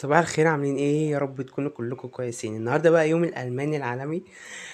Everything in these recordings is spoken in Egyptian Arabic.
صباح الخير عاملين ايه يا رب تكونوا كلكم كويسين النهارده بقى يوم الالماني العالمي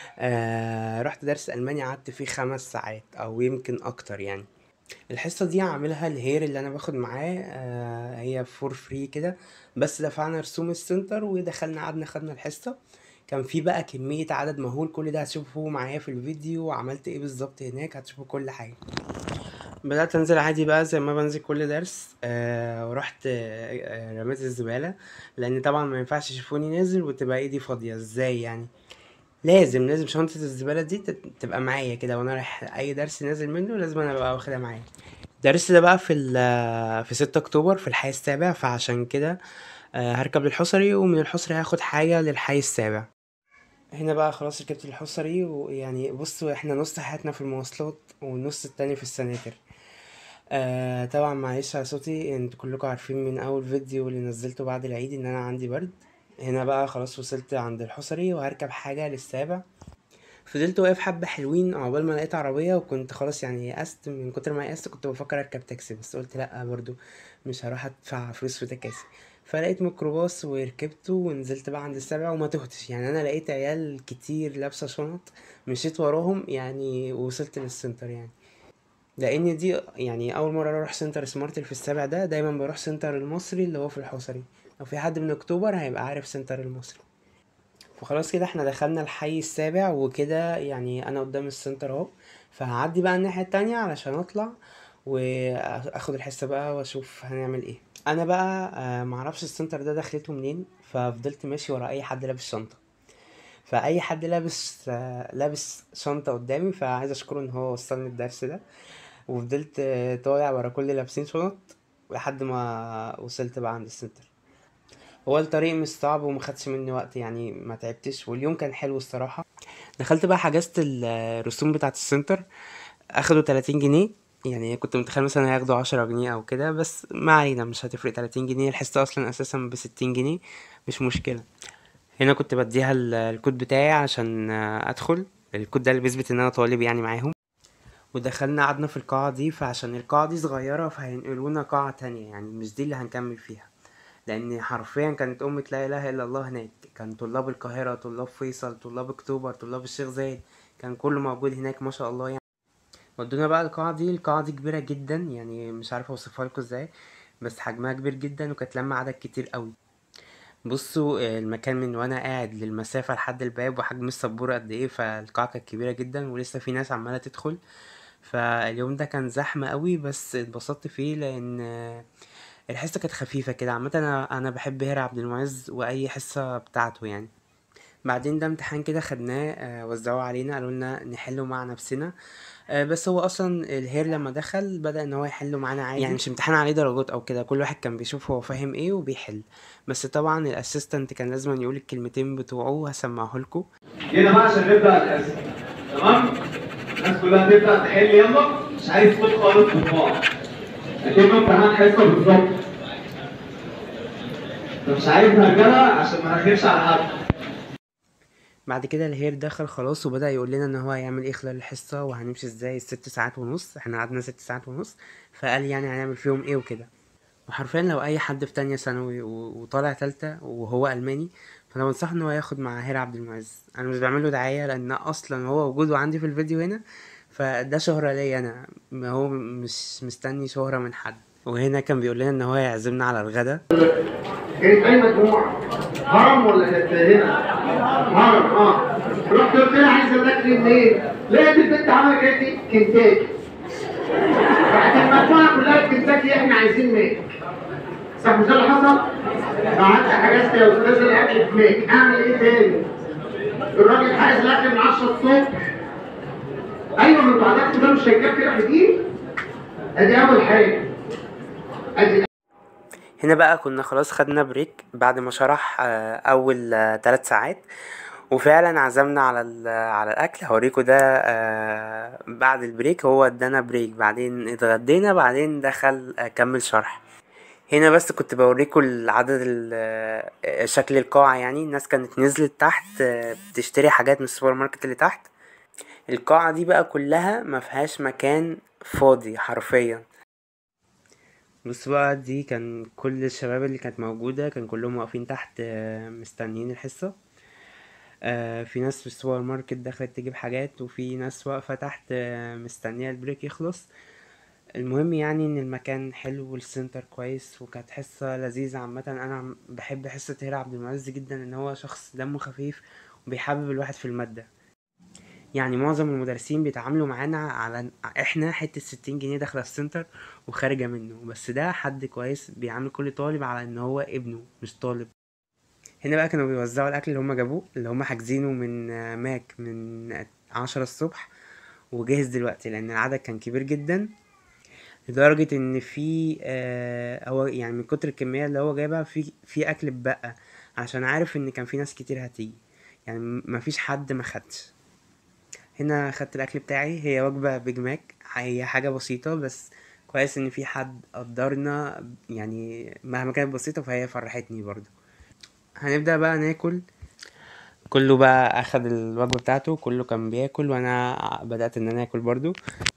آه رحت درس الماني قعدت فيه خمس ساعات او يمكن اكتر يعني الحصه دي عاملها الهير اللي انا باخد معاه آه هي فور فري كده بس دفعنا رسوم السنتر ودخلنا قعدنا خدنا الحصه كان في بقى كميه عدد مهول كل ده هتشوفوه معايا في الفيديو وعملت ايه بالظبط هناك هتشوفوا كل حاجه بدأت أنزل عادي بقى زي ما بنزل كل درس آه ورحت آه آه، رميت الزبالة لأن طبعا ما ينفعش يشوفوني نازل وتبقى ايدي فاضية ازاي يعني لازم لازم شنطة الزبالة دي تت- تبقى معايا كده وانا رايح أي درس نازل منه لازم أنا أبقى واخدها معايا الدرس ده بقى في ال في ستة أكتوبر في الحي السابع فعشان كده آه هركب للحصري ومن الحصري هاخد حاجة للحي السابع هنا بقى خلاص ركبت الحصري ويعني بصوا احنا نص حياتنا في المواصلات والنص التاني في السناتر آه طبعا معلش على صوتي انتوا كلكم عارفين من اول فيديو اللي نزلته بعد العيد ان انا عندي برد هنا بقى خلاص وصلت عند الحصري وهركب حاجة للسابع فضلت واقف حبة حلوين عقبال ما لقيت عربية وكنت خلاص يعني يأست من كتر ما يأست كنت بفكر اركب تاكسي بس قلت لأ برضو مش هروح ادفع فلوس في تكاسي فلقيت ميكروباص وركبته ونزلت بقى عند السابع وما تهتش يعني انا لقيت عيال كتير لابسة شنط مشيت وراهم يعني وصلت للسنتر يعني لان دي يعني اول مره اروح سنتر سمارت في السابع ده دايما بروح سنتر المصري اللي هو في الحصري لو في حد من اكتوبر هيبقى عارف سنتر المصري وخلاص كده احنا دخلنا الحي السابع وكده يعني انا قدام السنتر اهو فهعدي بقى الناحيه التانية علشان اطلع واخد الحصه بقى واشوف هنعمل ايه انا بقى آه، معرفش السنتر ده دخلته منين ففضلت ماشي ورا اي حد لابس شنطه فاي حد لابس آه، لابس شنطه قدامي فعايز اشكره ان هو وصلني الدرس ده وفضلت آه، طالع ورا كل اللي لابسين شنط لحد ما وصلت بقى عند السنتر هو الطريق مش صعب وما خدش مني وقت يعني ما تعبتش واليوم كان حلو الصراحة دخلت بقى حجزت الرسوم بتاعة السنتر اخدوا 30 جنيه يعني كنت متخيل مثلا هياخدوا 10 جنيه او كده بس ما علينا مش هتفرق 30 جنيه الحصة اصلا اساسا ب 60 جنيه مش مشكلة هنا كنت بديها ال- الكود بتاعي عشان آه، ادخل الكود ده اللي بيثبت ان انا طالب يعني معاهم ودخلنا قعدنا في القاعة دي فعشان القاعة دي صغيرة فهينقلونا قاعة تانية يعني مش دي اللي هنكمل فيها لأن حرفيا كانت أمة لا إله إلا الله هناك كان طلاب القاهرة طلاب فيصل طلاب أكتوبر طلاب الشيخ زايد كان كله موجود هناك ما شاء الله يعني ودونا بقى القاعة دي القاعة دي كبيرة جدا يعني مش عارف أوصفها لكم ازاي بس حجمها كبير جدا وكانت لما عدد كتير قوي بصوا آه، المكان من وانا قاعد للمسافة لحد الباب وحجم السبورة قد ايه فالقاعة كانت كبيرة جدا ولسه في ناس عمالة تدخل فاليوم ده كان زحمة قوي بس اتبسطت فيه لان آه، الحصة كانت خفيفة كده عامة انا انا بحب هير عبد المعز واي حصة بتاعته يعني بعدين ده امتحان كده خدناه آه، وزعوه علينا قالوا لنا نحله مع نفسنا آه، بس هو اصلا الهير لما دخل بدأ ان هو يحله معانا عادي يعني مش امتحان عليه درجات او كده كل واحد كان بيشوف هو فاهم ايه وبيحل بس طبعا الاسيستنت كان لازم يقول الكلمتين بتوعه هسمعه لكم جينا بقى عشان نبدا الحصه تمام الناس كلها تبدا تحل يلا مش عايز صوت خالص في بعض اكنه امتحان حصه بالظبط مش عايز هرجله عشان ما نرخمش على حد بعد كده الهير دخل خلاص وبدأ يقول لنا ان هو هيعمل ايه خلال الحصة وهنمشي ازاي الست ساعات ونص احنا قعدنا ست ساعات ونص فقال يعني هنعمل فيهم ايه وكده وحرفيا لو اي حد في تانية ثانوي و- وطالع تالتة وهو الماني فانا بنصح ان هو ياخد مع هير عبد المعز انا مش بعمل له دعاية لان اصلا هو وجوده عندي في الفيديو هنا فده شهرة ليا انا ما هو مش مستني شهرة من حد وهنا كان بيقول لنا ان هو يعزمنا على الغدا كانت اي مجموعه هرم ولا كانت هنا؟ هرم اه رحت قلت لها عايزه تاكلي منين؟ لقيت البنت عملت قالت لي كنتاكي راحت المجموعه كلها في كنتاكي احنا عايزين ماك صح مش ده اللي حصل؟ قعدت حجزت يا استاذ الاكل في ماك اعمل ايه تاني؟ الراجل حاجز الاكل من 10 الصبح ايوه من بعدها ده مش هيكفي رحلتين ادي اول حاجه ادي هنا بقى كنا خلاص خدنا بريك بعد ما شرح آه، اول آه، ثلاث ساعات وفعلا عزمنا على ال- على الاكل هوريكم ده آه، بعد البريك هو ادانا بريك بعدين اتغدينا بعدين دخل آه، كمل شرح هنا بس كنت بوريكم العدد ال- آه، شكل القاعة يعني الناس كانت نزلت تحت آه، بتشتري حاجات من السوبر ماركت اللي تحت القاعة دي بقى كلها ما فيهاش مكان فاضي حرفيا بص بقى دي كان كل الشباب اللي كانت موجودة كان كلهم واقفين تحت آه، مستنيين الحصة آه، في ناس في السوبر ماركت دخلت تجيب حاجات وفي ناس واقفة تحت آه، مستنية البريك يخلص المهم يعني ان المكان حلو والسنتر كويس وكانت حصة لذيذة عامة انا عم- بحب حصة هيرا عبد المعز جدا ان هو شخص دمه خفيف وبيحبب الواحد في المادة يعني معظم المدرسين بيتعاملوا معانا على احنا حتة ستين جنيه داخلة السنتر وخارجة منه بس ده حد كويس بيعامل كل طالب على ان هو ابنه مش طالب هنا بقى كانوا بيوزعوا الاكل اللي هم جابوه اللي هم حاجزينه من آه، ماك من عشرة الصبح وجهز دلوقتي لان العدد كان كبير جدا لدرجة ان في آه هو يعني من كتر الكمية اللي هو جايبها في في اكل اتبقى عشان عارف ان كان في ناس كتير هتيجي يعني م- مفيش حد ما خدش هنا خدت الاكل بتاعي هي وجبة بيج ماك هي حاجة بسيطة بس كويس ان في حد قدرنا يعني مهما كانت بسيطة فهي فرحتني برضو هنبدأ بقى ناكل كله بقى اخد الوجبة بتاعته كله كان بياكل وانا بدأت ان انا اكل برضو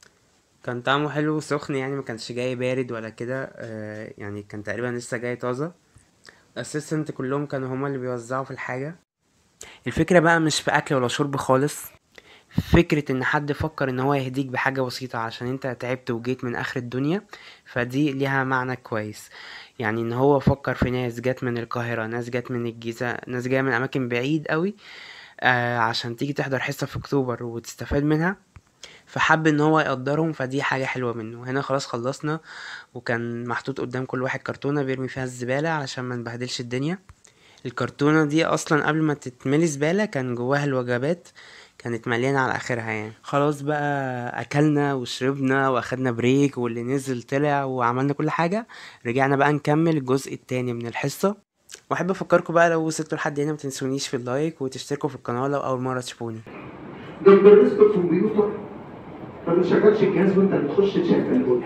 كان طعمه حلو وسخن يعني ما كانش جاي بارد ولا كده آه، يعني كان تقريبا لسه جاي طازة الاسيستنت كلهم كانوا هما اللي بيوزعوا في الحاجة الفكرة بقى مش في اكل ولا شرب خالص فكرة ان حد فكر ان هو يهديك بحاجة بسيطة عشان انت تعبت وجيت من اخر الدنيا فدي ليها معنى كويس يعني ان هو فكر في ناس جت من القاهرة ناس جت من الجيزة ناس جاية من اماكن بعيد قوي آه عشان تيجي تحضر حصة في اكتوبر وتستفاد منها فحب ان هو يقدرهم فدي حاجة حلوة منه هنا خلاص خلصنا وكان محطوط قدام كل واحد كرتونة بيرمي فيها الزبالة علشان ما نبهدلش الدنيا الكرتونة دي اصلا قبل ما تتملي زبالة كان جواها الوجبات كانت مليانة على اخرها يعني خلاص بقى اكلنا وشربنا واخدنا بريك واللي نزل طلع وعملنا كل حاجة رجعنا بقى نكمل الجزء التاني من الحصة واحب افكركم بقى لو وصلتوا لحد هنا متنسونيش في اللايك وتشتركوا في القناة لو اول مرة تشوفوني ده مدرسة الكمبيوتر ما بتشغلش الجهاز وانت بتخش تشغله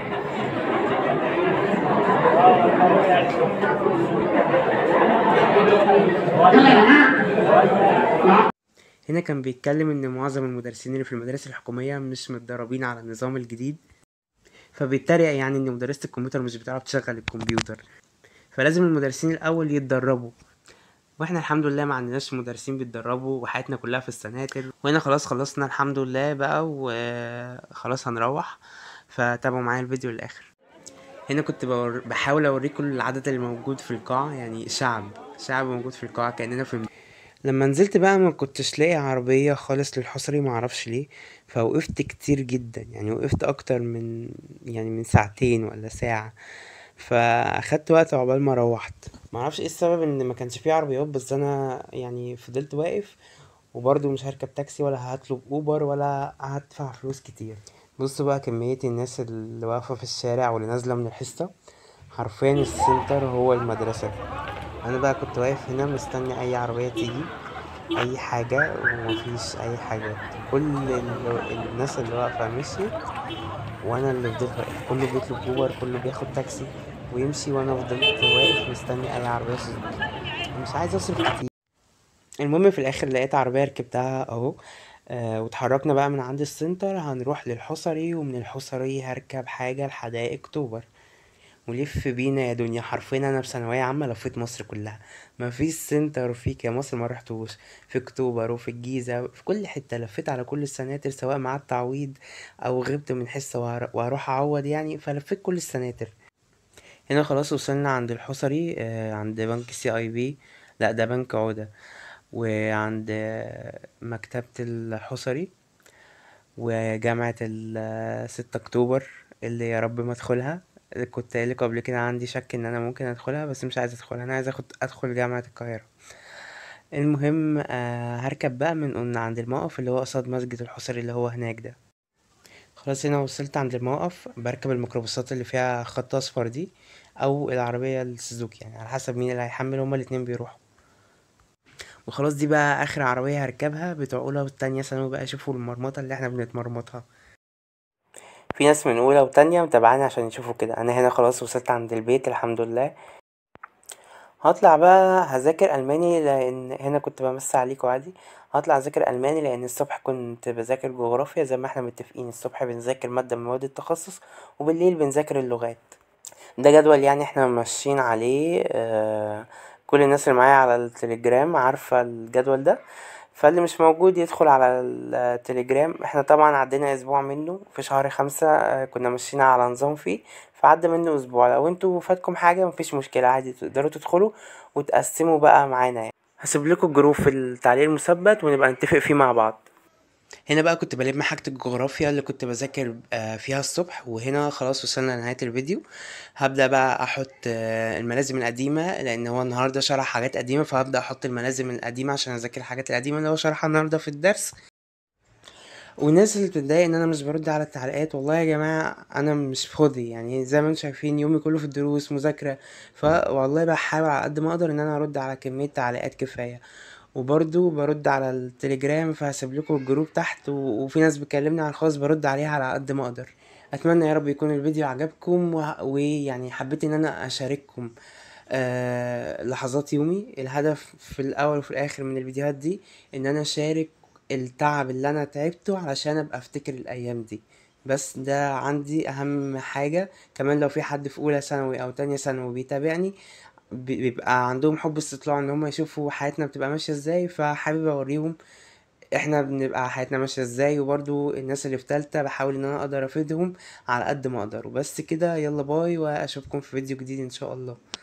يلا يا جماعه هنا كان بيتكلم ان معظم المدرسين اللي في المدارس الحكومية مش متدربين على النظام الجديد فبيتريق يعني ان مدرسة الكمبيوتر مش بتعرف تشغل الكمبيوتر فلازم المدرسين الاول يتدربوا واحنا الحمد لله ما عندناش مدرسين بيتدربوا وحياتنا كلها في السناتر وهنا خلاص خلصنا الحمد لله بقى وخلاص هنروح فتابعوا معايا الفيديو للاخر هنا كنت بور... بحاول اوريكم العدد اللي موجود في القاعة يعني شعب شعب موجود في القاعة كأننا في لما نزلت بقى ما كنتش لاقي عربية خالص للحصري معرفش ليه فوقفت كتير جدا يعني وقفت اكتر من يعني من ساعتين ولا ساعة فاخدت وقت عقبال ما روحت معرفش ايه السبب ان ما كانش فيه عربيات بس انا يعني فضلت واقف وبرضه مش هركب تاكسي ولا هطلب اوبر ولا هدفع فلوس كتير بصوا بقى كمية الناس اللي واقفة في الشارع واللي نازلة من الحصة حرفيا السنتر هو المدرسة انا بقى كنت واقف هنا مستني اي عربية تيجي اي حاجة ومفيش اي حاجة كل ال- الناس اللي واقفة مشيت وانا اللي فضلت واقف كله بيطلب اوبر كله بياخد تاكسي ويمشي وانا فضلت واقف مستني اي عربية سوزوكي مش عايز اصرف كتير المهم في الاخر لقيت عربية ركبتها اهو آه واتحركنا بقى من عند السنتر هنروح للحصري ومن الحصري هركب حاجة لحدائق اكتوبر ولف بينا يا دنيا حرفيا انا في ثانويه عامه لفيت مصر كلها ما فيش سنتر فيك يا مصر ما رحتوش في اكتوبر وفي الجيزه في كل حته لفيت على كل السناتر سواء معاد تعويض او غبت من حصه وهر- وهروح اعوض يعني فلفيت كل السناتر هنا خلاص وصلنا عند الحصري آه، عند بنك سي اي بي لا ده بنك عودة وعند آه، مكتبة الحصري وجامعة ال 6 اكتوبر اللي يا رب ما ادخلها كنت قايل لكم قبل كده عندي شك ان انا ممكن ادخلها بس مش عايز ادخلها انا عايز اخد ادخل جامعة القاهرة المهم آه هركب بقى من قلنا عند الموقف اللي هو قصاد مسجد الحصري اللي هو هناك ده خلاص هنا وصلت عند الموقف بركب الميكروباصات اللي فيها خط اصفر دي او العربية السوزوكي يعني على حسب مين اللي هيحمل هما الاتنين بيروحوا وخلاص دي بقى اخر عربية هركبها بتوع اولى والتانية ثانوي بقى يشوفوا المرمطة اللي احنا بنتمرمطها في ناس من اولى وتانية متابعاني عشان يشوفوا كده انا هنا خلاص وصلت عند البيت الحمد لله هطلع بقى هذاكر الماني لان هنا كنت بمس عليكم عادي هطلع اذاكر الماني لان الصبح كنت بذاكر جغرافيا زي ما احنا متفقين الصبح بنذاكر مادة من مواد التخصص وبالليل بنذاكر اللغات ده جدول يعني احنا ماشيين عليه آه، كل الناس اللي معايا على التليجرام عارفة الجدول ده فاللي مش موجود يدخل على التليجرام احنا طبعا عدينا اسبوع منه في شهر خمسة آه، كنا ماشيين على نظام فيه فعدى منه اسبوع لو انتوا فاتكم حاجة مفيش مشكلة عادي تقدروا تدخلوا وتقسموا بقى معانا يعني هسيب لكم الجروب في التعليق المثبت ونبقى نتفق فيه مع بعض هنا بقى كنت بلم حاجة الجغرافيا اللي كنت بذاكر آه، فيها الصبح وهنا خلاص وصلنا لنهاية الفيديو هبدأ بقى أحط آه، الملازم القديمة لأن هو النهاردة شرح حاجات قديمة فهبدأ أحط الملازم القديمة عشان أذاكر الحاجات القديمة اللي هو شرحها النهاردة في الدرس والناس اللي بتتضايق ان انا مش برد على التعليقات والله يا جماعه انا مش فاضي يعني زي ما انتم شايفين يومي كله في الدروس مذاكره فوالله بحاول على قد ما اقدر ان انا ارد على كميه تعليقات كفايه وبرضو برد على التليجرام فهسيب لكم الجروب تحت و... وفي ناس بتكلمني على الخاص برد عليها على قد ما اقدر اتمنى يا رب يكون الفيديو عجبكم و... ويعني حبيت ان انا اشارككم آه لحظات يومي الهدف في الاول وفي الاخر من الفيديوهات دي ان انا اشارك التعب اللي انا تعبته علشان ابقى افتكر الايام دي بس ده عندي اهم حاجة كمان لو في حد في اولى ثانوي او تانية ثانوي بيتابعني بي- بيبقى عندهم حب استطلاع ان هم يشوفوا حياتنا بتبقى ماشية ازاي فحابب اوريهم احنا بنبقى حياتنا ماشية ازاي وبرضو الناس اللي في تالتة بحاول ان انا اقدر افيدهم على قد ما اقدر وبس كده يلا باي واشوفكم في فيديو جديد ان شاء الله